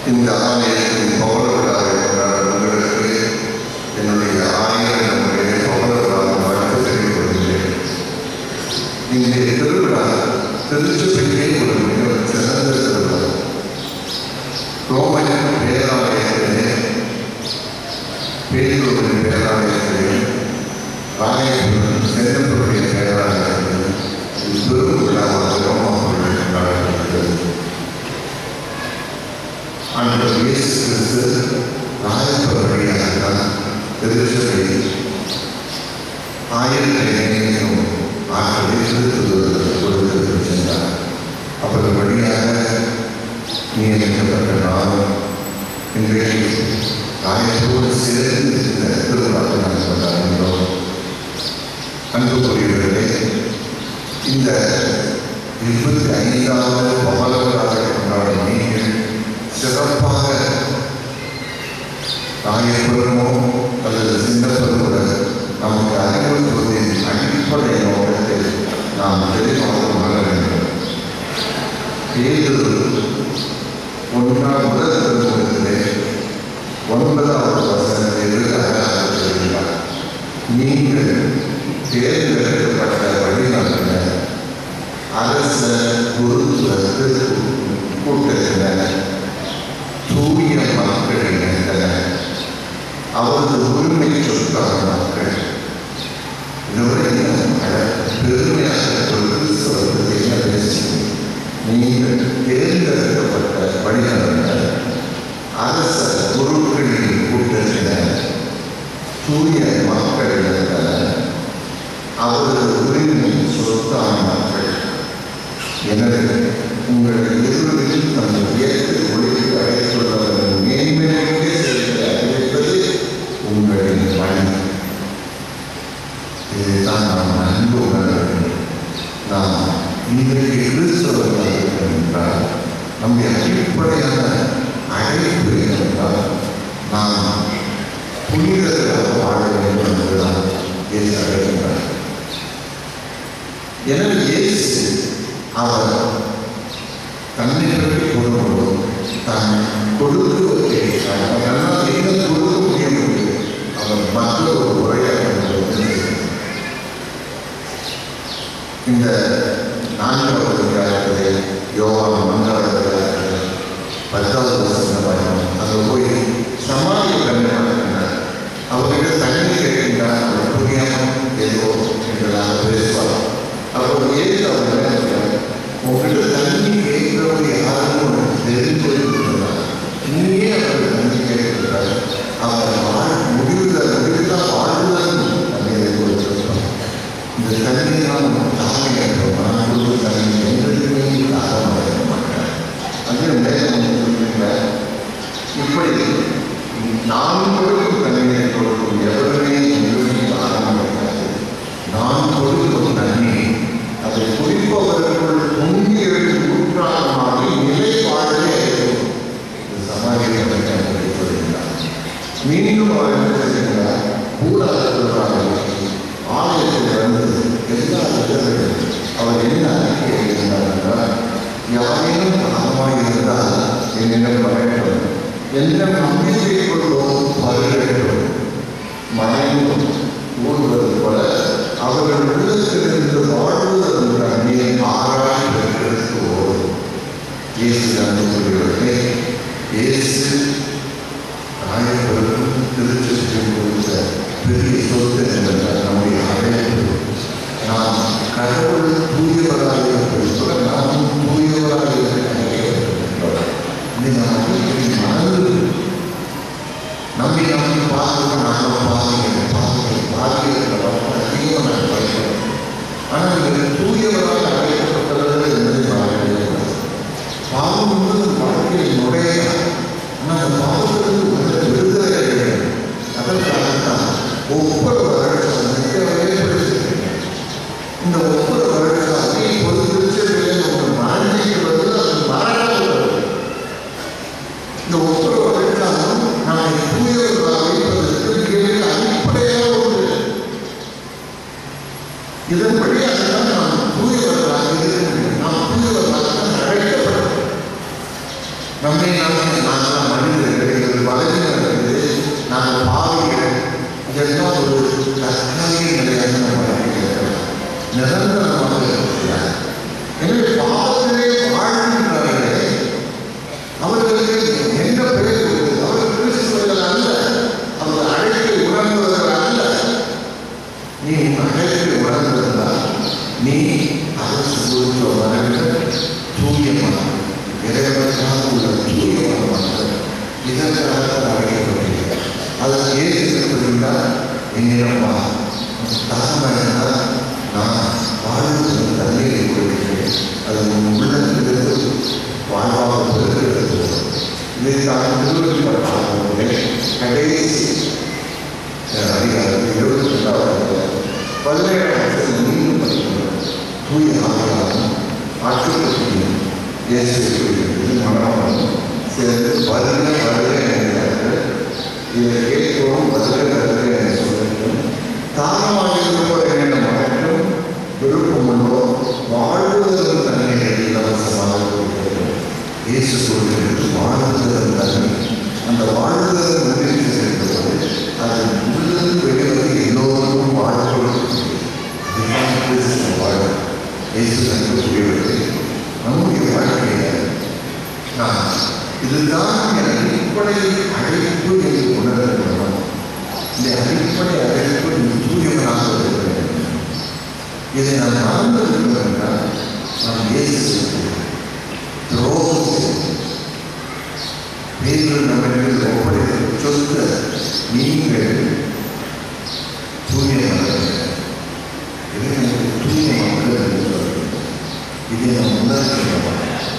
இந்த ஆலயத்தின் பவள விழாவை கொண்டாடும் உங்களுக்கு என்னுடைய ஆயிரம் நம்முடைய பவள விழாவை வாழ்த்து தெரிவிக்கொள்கிறேன் இங்கே திருவிழா திருச்சபையே ஒரு மிக சிறந்த திருவிழா ரோமன் பேராலயத்திலே பேரூரின் பேராலயத்திலே ராயபுரம் செங்கப்பூருடைய பேராலயத்திலே இது பெரும் விழாவாக ரோமாபுரம் கொண்டாடப்படுகிறது ஆண்டவர் இயேசு கிறிஸ்து ராயபுரம் வழியாகத்தான் திருச்சபை ஆயிரக்கணக்கிலும் ஆற்றலை செலுத்துவதற்கு கொடுத்து சென்றார் அப்படி வழியாக நியமிக்கப்பட்ட நாளும் இன்றைக்கு ஆயிரத்தோடு சேர்ந்து இந்த திருவிழாவை நாங்கள் கொண்டாடுகிறோம் அன்புக்குரியவர்களே இந்த இருபத்தி ஐந்தாவது பவளவராக கொண்டாடும் நீங்கள் சிறப்பாக ராயபுரமோ அல்லது சிங்கப்பூரோட நமக்கு அறிவுறுத்துவதின் அடிப்படை நோக்கத்தை நாம் தெளிவாக உணர வேண்டும் பேரு ஒன்றாம் முதல் திருமுகத்திலே ஒன்பதாவது வசனத்தில் அழகாக நீங்கள் தேர்ந்தெடுக்கப்பட்ட வழிநடத்த அரச குருத்துவத்து கூட்டத்தினர் தூய மக்கள் இணைந்தனர் அவரது உரிமை சொற்கான மக்கள் இதுவரை பெருமையாக ஒரு கிறிஸ்தவத்தை என்ன பேசுகிறேன் நீங்கள் தேர்ந்தெடுக்கப்பட்ட வழிநடத்த அரச குருக்களின் கூட்டத்தினர் தூய மக்கள் இணைந்தனர் அவரது உரிமை சொத்தான மக்கள் எனவே உங்கள் இருவரில் தன்னை உயர்த்து ஒளிக்கு அழைத்துள்ளவர்கள் மேன்மையாக செல்ல அறிவிப்பது உங்களின் பணி இதைத்தான் நாம் நன்கு உணர வேண்டும் நாம் இன்றைக்கு கிறிஸ்தவர்களாக இருக்கிறோம் என்றால் நம்முடைய அடிப்படையான அழைப்பு என்னவென்றால் நாம் புனிதர்களாக வாழ வேண்டும் என்பதுதான் இயேசு அழைக்கின்றார் எனவே இயேசு அவர் தன்னை பற்றி கூறும்போது தான் கொடுத்து அதனால் என்ன கொடுக்க முடியும் என்று அவர் மற்றொரு உரையாக இந்த நான்காவது அதிகாரத்திலே யோவான் மங்களாவது பத்தாவது வசன பயணம் அங்கே போய் சமாதி கண்டிப்பார் அவர்கிட்ட தண்ணி கேட்கின்றார் அவர் புரியாமல் ஏதோ என்று நாங்கள் பேசுவார் அப்போ ஏது அவர் என்ன சொல்றார்? உங்கள்கிட்ட தண்ணி கேட்கிறவங்க யாரும் உனக்கு தெரிந்து இருக்கிறார் நீயே அவர் தண்ணி கேட்கிறார் அவர் வாழ் முடிவுல முடிவுதான் வாழ்வுதான் தண்ணீரை கொடுத்திருக்கிறோம் இந்த தண்ணீரால் நம்ம தாங்க இருக்கிறோம் நான் கொடுத்த தண்ணி எங்களுக்குமே தாகமாக இருக்க மாட்டேன் அது மேலே சொல்லுங்க இப்படி நான் கொடுக்கும் தண்ணீரை கொடுக்கும் எவருமே உங்களுக்கு தாகமாக இருக்காது நான் கொடுக்கும் தண்ணி அதை குடிப்பவர்களுக்குள் பொங்கி எழுதி ஊற்றாகமாக நிலை வாழ்வே இருக்கும் இது சமாளிக்கப்பட்ட சொல்கிறார் மீண்டும் அவர் என்ன செய்கிறார் ஊடகத்திற்காக ஆலயத்தில் வந்து எல்லா இடங்களிலும் அவர் என்ன அறிக்கை எழுதினார் என்றால் யாரேனும் தாகமாக இருந்தால் என்னிடம் வரட்டும் எந்த நம்பிக்கை கொள்வோம் வருகிறோம் மறைந்தும் ஊடுவது போல அவர்கள் உள்ளத்திலிருந்து வாழ்வதன் தண்ணீர் ஆராய் பெற்று ஓடும் இயேசு அன்பு சொல்கிறவர்களே இயேசு ராயபுரம் திருச்செந்தூர் கொடுத்த பெரிய சொத்து என்றால் நம்முடைய அழைப்பு நாம் கடவுள் தூயவராக இருப்பது சொல்ல நாமும் தூயவராக இருக்கிறோம் இதை நாம் அடிக்கடி மறந்து நம்பி நம்பி பார்த்து நாங்கள் பாருங்க பாருங்க பாருங்க அதிகம் நான் படிக்கிறோம் ஆனால் நீங்கள் தூயவராக அழைக்கப்பட்டவர்கள் என்பதை மறக்கவே பாவம் என்பது வாழ்க்கையில் நுழைய ஆனால் அந்த பாவத்திலிருந்து உங்களை விடுதலை அடைகிறது அதற்காகத்தான் ஒவ்வொரு வருடம் மிக ஏற்படுத்தியிருக்கிறேன் இந்த ஒவ்வொரு வருடம் அதே பொது திருச்செயலில் உங்கள் வாழ்க்கைக்கு வந்து அது மரணம் வருது இந்த ஒவ்வொரு வருடமும் நம்மை தூயவர்களாக வைப்பதற்கு ஏழு அடிப்படையாக உண்டு இதன்படி அதனால் நாம் தூயவர்களாக இருக்க முடியும் நாம் தூயவர்களாக தான் அழைக்கப்படும் நம்மை நாமே நான் அதற்கு ஏற்று சொல்லுங்களா என்னிடம் வா தாகமாக இருந்தால் நான் வாழ்வு தண்ணீரை கொடுக்கிறேன் அது உன் உள்ளத்திலிருந்து வாழ்வாக பெறுகிறது இதை தான் திருவள்ளுவர் கடைசி அதிகாரம் இருபத்தி ரெண்டாவது பதினேழாம் மீண்டும் படிக்கிறோம் தூய ஆவியாரும் ஆற்றுப்பட்டியும் இயேசு மனமும் சேர்ந்து வருக வருக என்கிறார்கள் இதை கேட்கவும் வருக வருக என சொல்லுங்கள் தானமாக இருப்பவர் என்ன மகனும் விருப்பமுள்ளோ வாழ்வதற்கு தன்மையை இலவசமாக கொடுக்கிறது இயேசு சொல்கிறது வாழ்வதற்கு தன்மை அந்த வாழ்வதற்கு முன்னிட்டு செல்கிறது அது உள்ளது வெளிவது எல்லோருக்கும் வாழ்வு கொடுக்கிறது அதுதான் கிறிஸ்துவ வாழ்வு இயேசு அனுப்பக்கூடியவர்கள் நம்முடைய வாழ்க்கையில் நான் இதுதான் என் அடிப்படை அழைப்பு என்று உணர வேண்டும் இந்த அடிப்படை அழைப்பு நீ தூயவனாக இருக்க வேண்டும் இதை நான் மறந்து இருக்கிறேன் என்றால் நான் இயேசு துரோகம் செய்தேன். நீங்கள் நம்மிடத்தில் ஒப்படைத்த சொத்து நீங்கள் தூயவர்கள் இதை நமக்கு தூய மக்கள் என்று சொல்கிறோம் இதை நாம் உணர்கிறோம்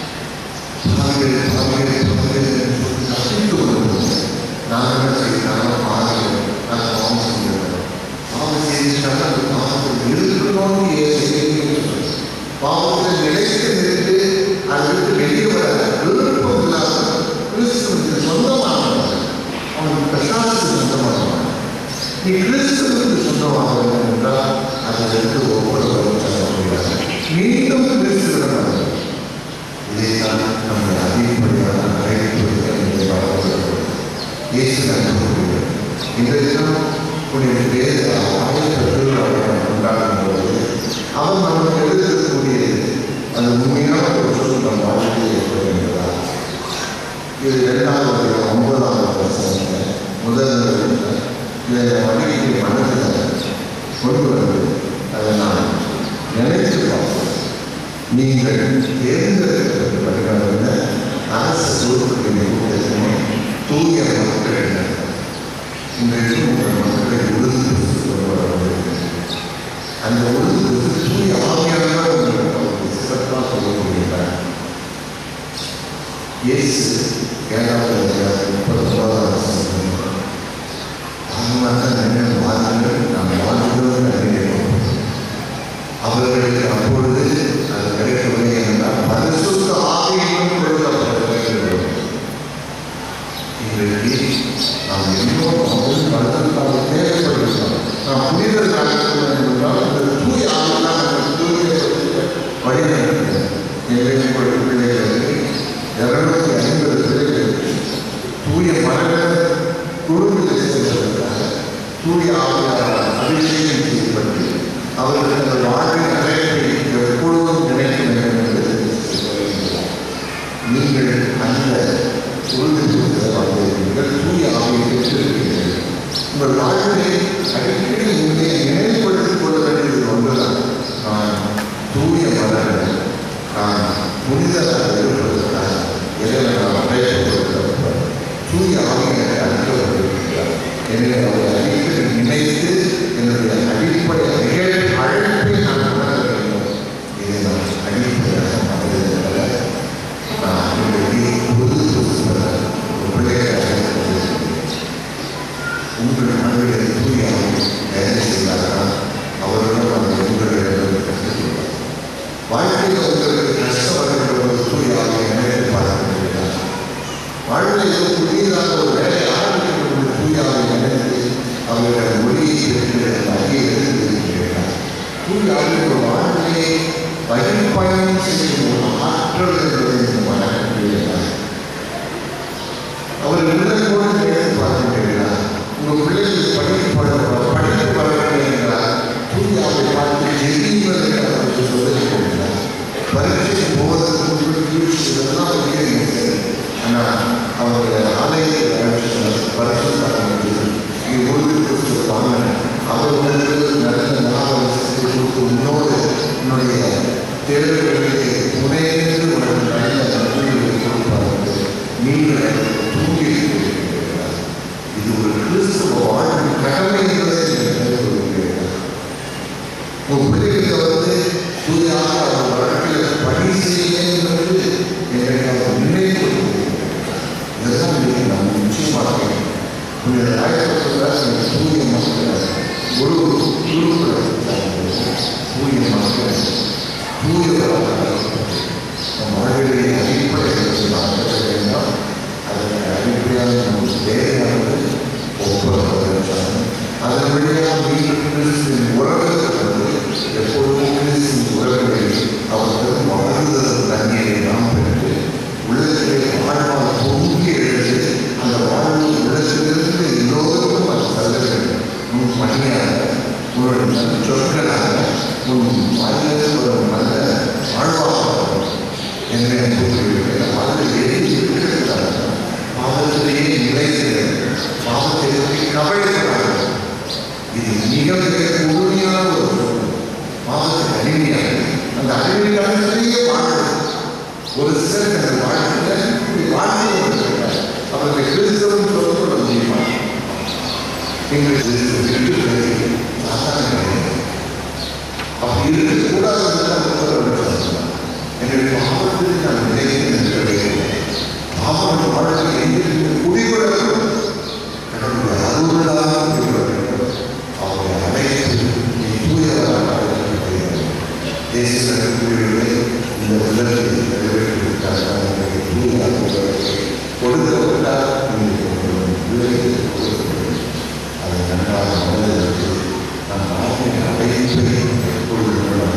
பாவிகள் பாவிகள் பாவிகள் என்று சொல்லி அசைந்து கொள்கிறோம் நான் என்ன செய்தாலும் பாவிகள் நான் பாவம் செய்கிறேன் பாவம் செய்தால் அந்த பாவத்தை இருக்கணும்னு ஏன் பாவத்தில் நிலைத்து நின்று அதை விட்டு வெளியே வர விருப்பம் இல்லாமல் கிறிஸ்துவுக்கு சொந்தமானவன் அவனுக்கு பிரசாதத்துக்கு சொந்தமானவன் நீ கிறிஸ்துவுக்கு சொந்தமாக வேண்டும் என்றால் அதை எடுத்து ஒவ்வொருவரும் சொல்ல முடியாது மீண்டும் கிறிஸ்துவிடம் இதைத்தான் நம்முடைய அதிகப்படியான அழைப்பு என்பதை வளர்க்கிறோம் இயேசு நம்பக்கூடிய இந்த தினம் உடைய பேர் ஆயிரத்தி திருவிழாவை கொண்டாடும் போது அவன் நமக்கு எழுதக்கூடியது அது உண்மையான ஒரு சொல் நம் வாழ்க்கையில் ஏற்படுகின்றதா இது இரண்டாவது அதிகாரம், ஒன்பதாவது வசனத்தில் முதல் வசனத்தில் இதை வடிவத்தை மனதில் கொண்டு வந்து அதை நான் நினைத்து பார்ப்பேன் நீங்கள் தேர்ந்தெடுக்கப்பட்டவர்கள் அரசு பொறுப்புகளின் கூட்டத்தினை தூய மக்கள் இன்றைக்கு உங்கள் மக்களை உறுதி கொண்டு வர வேண்டும். அந்த உறுதி தூய ஆவியானவர் உங்களுக்கு சிறப்பாக சொல்லப்படுகிறார் இயேசு ஏழாவது அதிகாரம் முப்பத்தொன்பதாவது வசனம் தாழ்வாக என்ன வாருங்கள் நாம் வாழ்கிறோம் அறிகிறோம் அவர்களுக்கு அப்பொழுது அது கிடைக்கவில்லை என்றால் பரிசுத்த ஆவியிலும் கொடுக்கப்பட்டிருக்கிறது இன்றைக்கு நாம் எல்லோரும் அவர்கள் வளர்ந்ததாக தேவைப்படுகிறோம் நாம் புனிதர் காலத்தில் என்றால் இந்த தூய ஆவிதான் நமக்கு தூய வழிநடத்துகிறது எங்களுக்கு ஒரு பிள்ளைகளுக்கு இருநூத்தி ஐம்பது பிள்ளைகளுக்கு தூய மரங்கள் குடும்பத்தில் சேர்ந்ததற்காக தூய ஆவியாளர் அபிஷேகம் செய்யப்பட்டு அவர்கள் தங்கள் வாழ்வின் அழைப்பை எப்பொழுதும் நினைக்க வேண்டும் என்று சொல்கிறார். நீங்கள் அந்த உறுதிப்படுத்த வாழ்வீர்கள் தூய ஆவியை பெற்றிருக்கிறீர்கள் உங்கள் வாழ்வினை அடிக்கடி உங்களை நினைவுபடுத்திக் கொள்ள வேண்டியது ஒன்றுதான் நான் தூய மலர்கள் நான் புனிதராக இருப்பதற்காக இறைவன் நான் அழைக்கப்படுகிறேன் தூய ஆவியை அழைக்கப்பட்டிருக்கிறார் எனவே அவரை அடிக்கடி நினைத்து என்னுடைய அடிப்படை நிகழ் அழைப்பை நான் உணர வேண்டும் இதை நான் அடிப்படையாக மனதில் நான் இன்றைக்கு பொது சொல்லுகிற ஒரு பிள்ளைகளை அழைக்கப்பட்டிருக்கிறேன் உங்கள் மனதில் தூய ஆவி வேலை செய்தார்கள் அவர்களும் அந்த உங்களிடம் கற்றுக்கொள்வார் வாழ்க்கையில் உங்களுக்கு கஷ்டம் வருகிற ஒரு தூய நிலைக்கிறது பாவத்தை பற்றி கவலைப்படாது இது மிக மிக கொடுமையான ஒரு சூழ்நிலை. பாவத்துக்கு அடிமையாக அந்த அடிமை காலத்திலேயே வாழ்றது ஒரு சிலர் அந்த வாழ்க்கையில் இப்படி வாழ்ந்து கொண்டிருக்கிறார் அவர்களை கிறிஸ்தவம் சொல்ல முடியுமா எங்களுக்கு விட்டு சாத்தான அப்படி இருக்கக்கூடாது எங்களுடைய பாவத்தில் நாம் நிலைத்து நிற்க வேண்டும் பாவம் வாழ்க்கை எங்கிருந்து குடிவிடவும் கடவுளுடைய அருளாக குடிவிட வேண்டும் அவருடைய அனைத்து நீ தூயவராக தேசத்தில் குடிவிடுவதை இந்த உலகத்தில் நிறைவேற்றிவிட்டார் தூயாக கொடுக்கப்பட்டால் நீங்கள் அதை நன்றாக உணர்ந்து நம் வாழ்க்கையின் அனைத்தை எப்பொழுது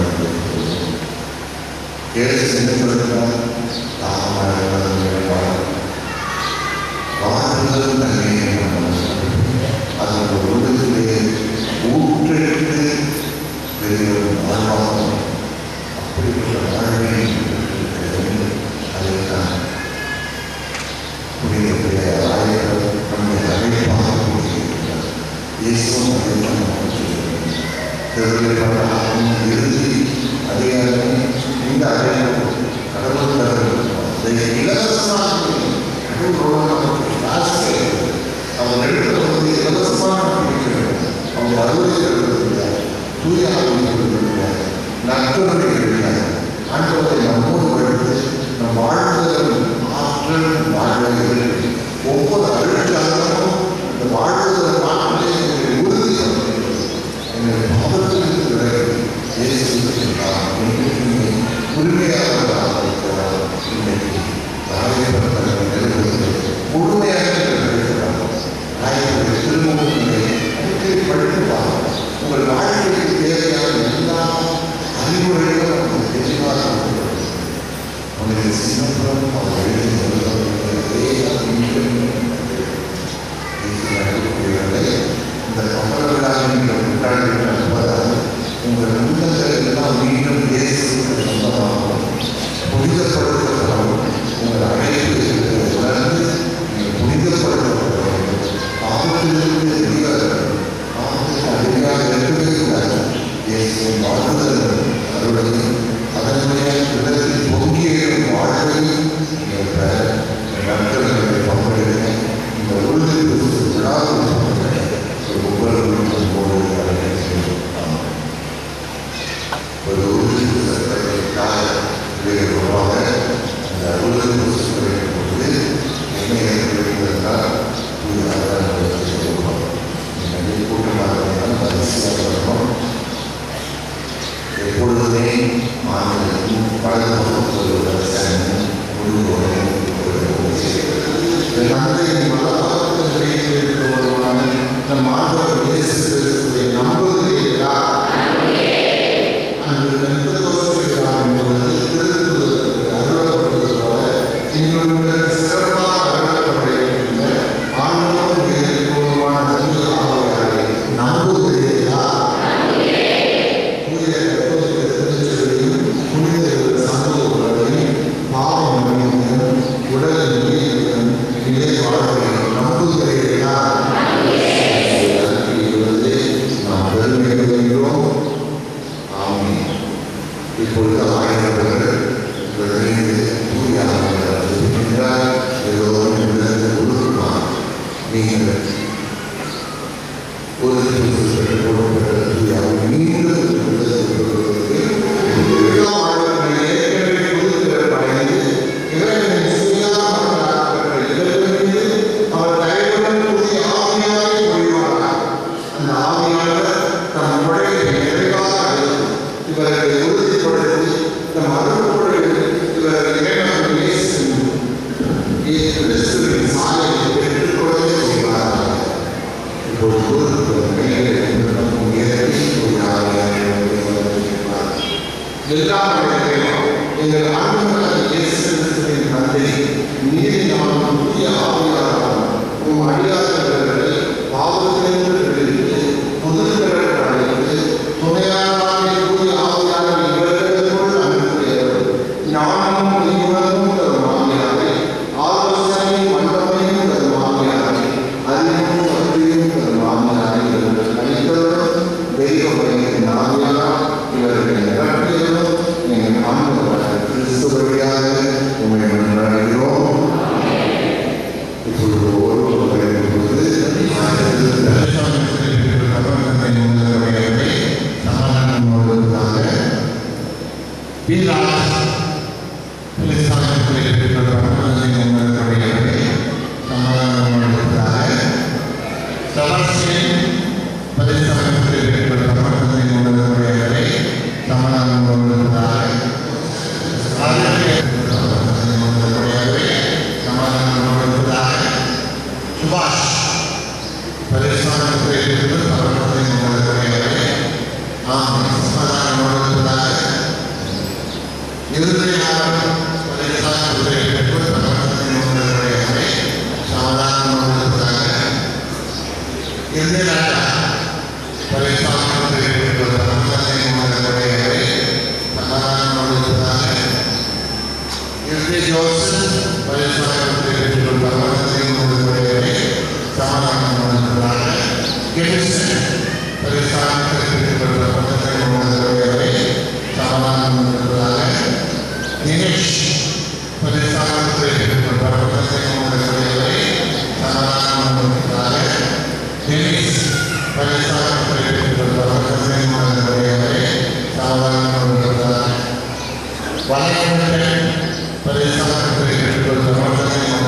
ஏழு சென்றவர்களால் தாமாக வாழ்ந்ததும் தன்மையை அதோட உள்ளத்திலே ஊற்றெடுத்து பெரிய வாழ்வாகும் அப்படிப்பட்ட வாழ்வை அதைத்தான் புனிதக்கூடிய ஆயர்கள் நம்முடைய அழைப்பாக கூறியிருக்கிறார் இயேசுவும் அதைத்தான் நமக்கு சொல்லுகிறார் திருவிழாவும் இறுதி அதிகாரம் இந்த அழைப்பு கடவுள் தரும் அதை இலவசமாக கடவுளோட நமக்கு காசு கிடையாது. அவர் எடுக்கிற வந்து இலவசமாக நமக்கு கிடைக்கிறது. அவங்க அறுவடை இருக்கிறது தூய ஆவியை இருக்கிறார் நட்புறவை இருக்கிறார் ஆண்டவரை நம்மோடு வழித்து நம் வாழ்வதற்கு ஆற்றல் வாழ்வதை ஒவ்வொரு அழுக்காகவும் இந்த வாழ்வதற்கு ஆற்றலை எங்களை உறுதி பண்ணுகிறது எங்கள் பாவத்திலிருந்து விலகி இயேசு இருக்கிறார் இன்றைக்கு உரிமையாளர்களாக இருக்கிறார் இன்னைக்கு ராயபுரத்தில் நிலைவது முழுமையாக இருக்கிறார் ராயபுரத்தை திருமணங்களை அடிக்கடி படித்துப்பாங்க உங்கள் வாழ்க்கைக்கு தேவையான எல்லா அறிவுரைகளும் உங்களுக்கு தெளிவாக இருக்கிறது உங்களுடைய சின்னப்புறம் அவர் எழுதி வருவதை இந்த கப்பல் விழாவை நீங்கள் கொண்டாடுகின்ற என்பதால் உங்கள் உள்ளங்கள் எல்லாம் மீண்டும் இயேசுக்கு சொந்தமாகும் புனிதப்படுத்தப்படவும் உங்கள் அழைப்பு உணர்ந்து நீங்கள் புனிதப்படுத்தப்பட வேண்டும் பாவத்திலிருந்து வெளியாக பாவத்துக்கு அடிமையாக இருக்கவே கூடாது இயேசுவின் வாழ்வுதல் அருளையும் அதனுடைய இடத்தில் பொங்கிய வாழ்வையும் நீங்கள் பெற மற்றவர்களை பங்கெடுக்க இந்த உறுதி விழாவில் ஒவ்வொருவரும் போது ஒரு உறுதி சட்டத்திற்காக உருவாக இந்த உறுதி பொழுது என்ன ஏற்படுகிறார் கூட்டமாக இருந்தால் வரிசையாக வரணும் எப்பொழுதுமே ஆண்களுக்கும் பழக்கம் சொல்லுவது சேனமும் முழுவதும் தந்தையின் மலபாகத்தில் இருக்கிறவர்களான நம் ஆண்டவர் இயேசு கிறிஸ்துவை நம்புகிறீர்களா அன்று நண்பர்களுக்காக என்பது திருத்துவதற்கு அருளப்படுவது போல எங்களுடைய சிறப்பாக அருளப்படுகின்ற ஆண்டவர் மேற்கொள்வான தந்து ஆவலாரை நம்புகிறீர்களா புதிய கத்தோலிக்க திருச்சபையும் புனித சமூகங்களையும் பாவம் மன்னிப்பும் உடல் நீதியும் நிலை வாழ்வையும் நம்புகிறீர்களா அறிக்கையிடுவதை நாம் பெருமை கொள்கிறோம் ஆமென் இப்பொழுது ஆயிரவர்கள் உங்கள் மீது தூயாக இருக்கின்றார் எல்லோரும் விழுந்து கொடுக்குமார் நீங்கள் ஒரு இவர்களை உறுதிப்படுத்தி நம் அருள்பொருள் இவர்கள் இறைவன் இயேசு இயேசு கிறிஸ்துவின் சாயலை பெற்றுக்கொள்ளவே செய்வார்கள் எங்கள் ஆண்டவராக இயேசு கிறிஸ்துவின் தந்தை நீதி நாமம் புதிய ஆவியாளர் உம் அடியாளர்களை பாவத்திலிருந்து விடுவித்து புதுப்பிறர் அழைத்து துணையாளராக புதிய ஆவியாளர் இவர்களுக்குள் அனுப்பியவர் ஞானமும் அறிவுணர்வும் தரும் ஆவியாரை ஆலோசனையும் பரிசாரத்தை பெற்றுக்கொண்ட வசதியும் உங்களுடைய சமாதானம் வழங்குவதாக கெமிஸ்டன் பரிசாரத்தை பெற்றுக்கொண்ட வசதியும் உங்களுடைய சமாதானம் வழங்குவதாக தினேஷ் பரிசாரத்தை பெற்றுக்கொண்ட வசதியும் உங்களுடைய சமாதானம் வழங்குவதாக டெனிஸ் பரிசாரத்தை பெற்றுக்கொண்ட வசதியும் உங்களுடைய சமாதானம் வழங்குவதாக வணக்கம் பரிசாரத்தை பெற்றுக்கொண்ட வசதியும்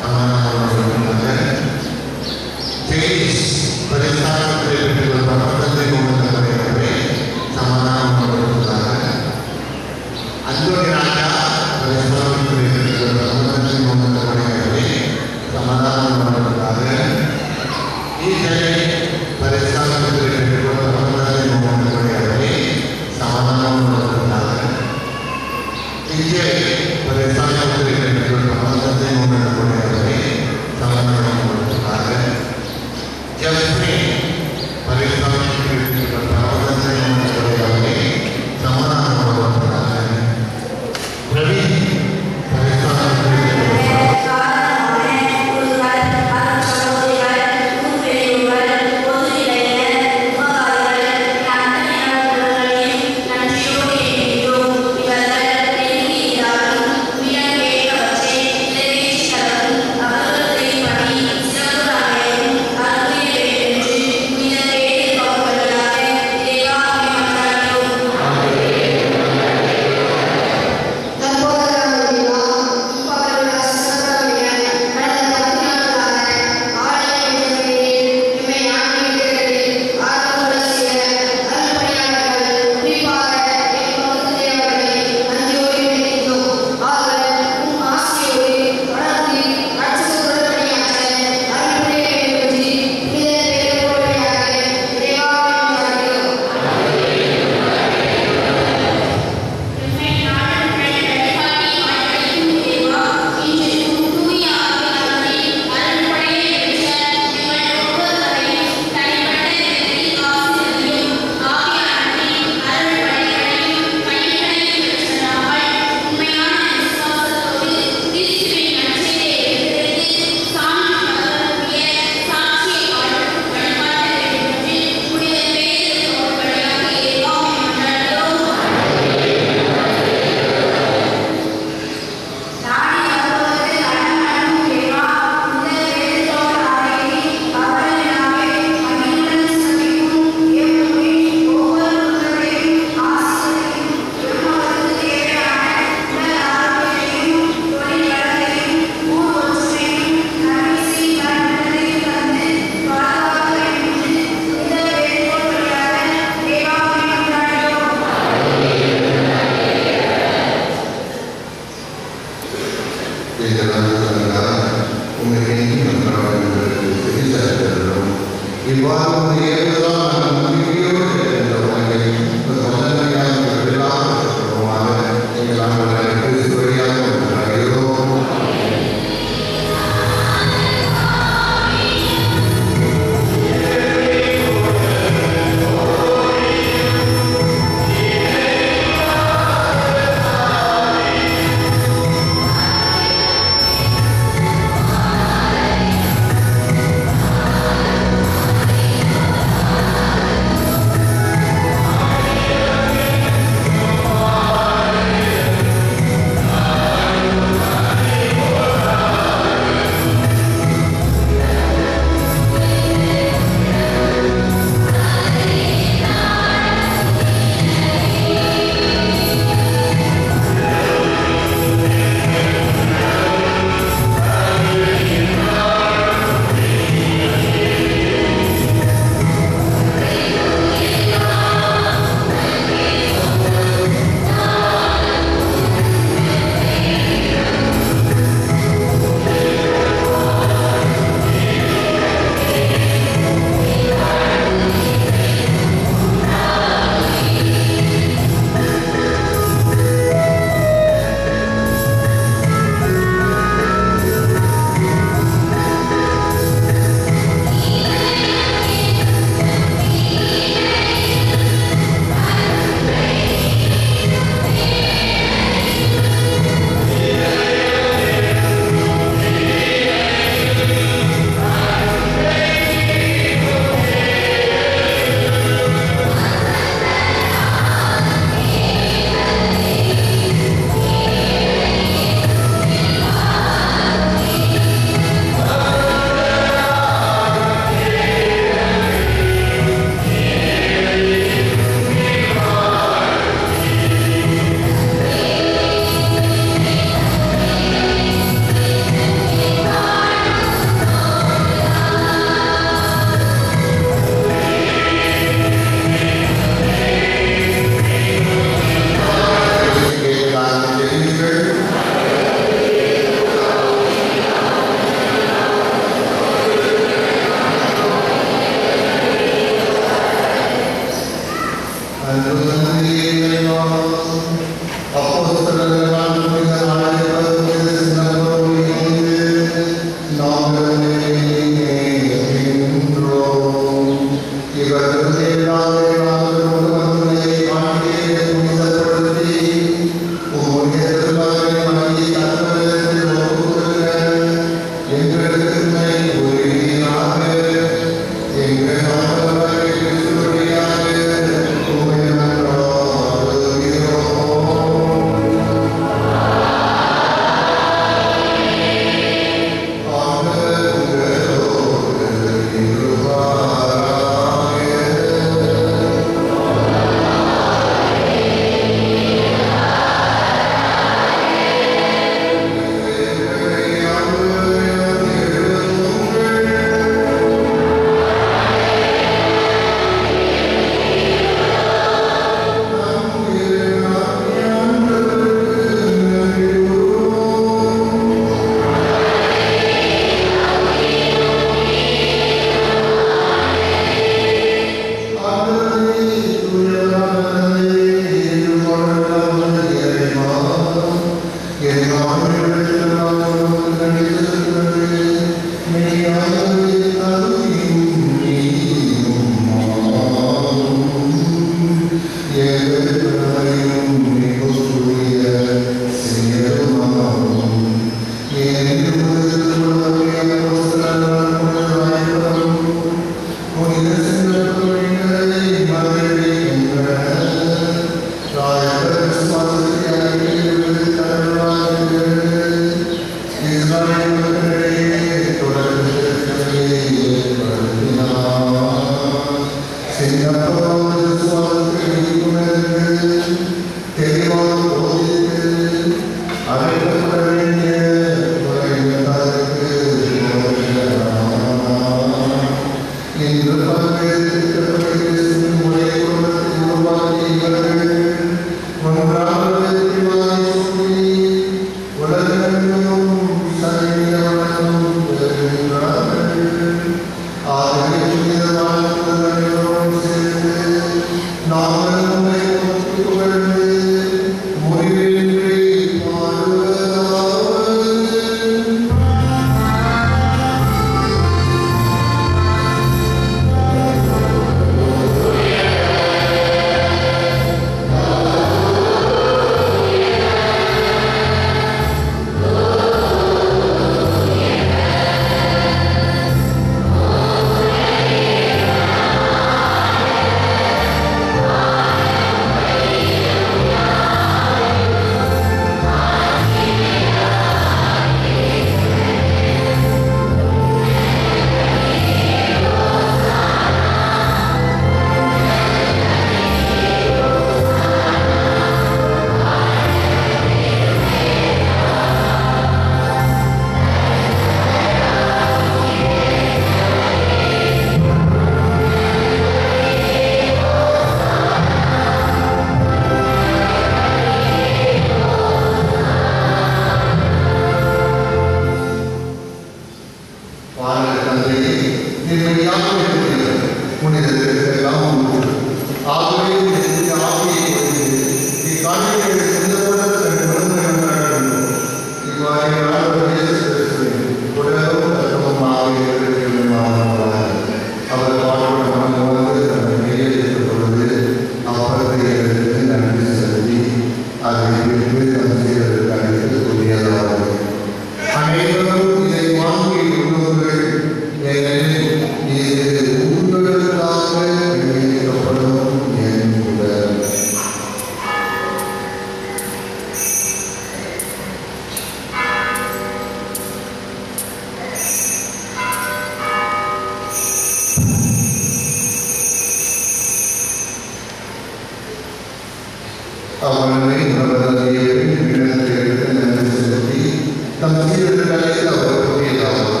அவனை பிரபலத்தையே இடத்திற்கு நன்றி செலுத்தி தம் சீடர்களை அவர் கூறியதாவது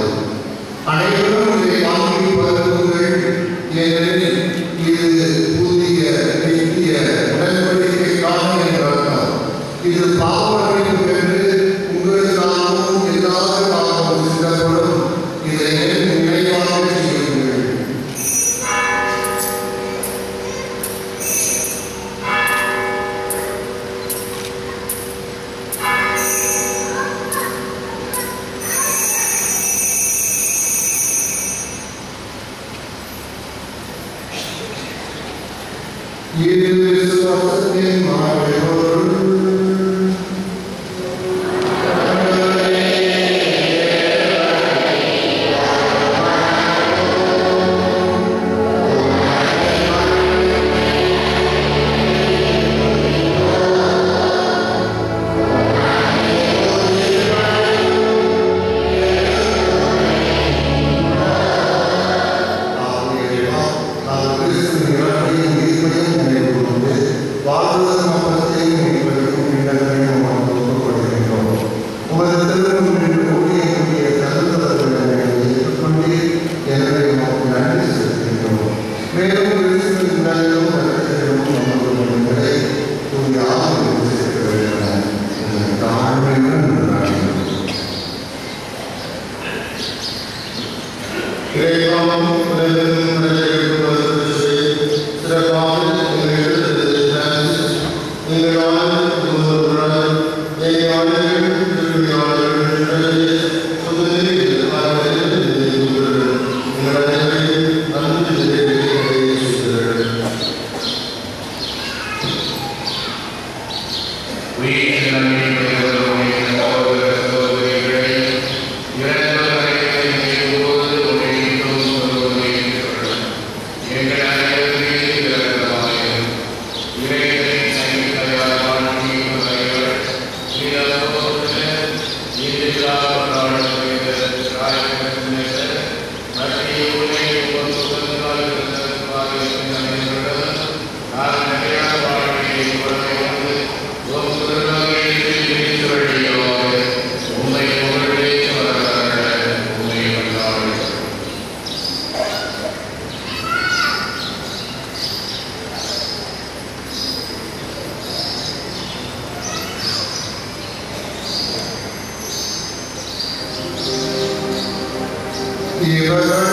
அனைவரும் இதை வாங்கி பருகுங்கள் ஏனெனில் இது புதிய நித்திய உடன்படிக்கைக்கான என்ற அர்த்தம் இது பாவமன்னிப்பு என்று உங்களுக்காகவும் எல்லாருக்காகவும் சிந்தப்படும் இதை எனக்கு நினைவாக செய்யுங்கள் இவர்கள்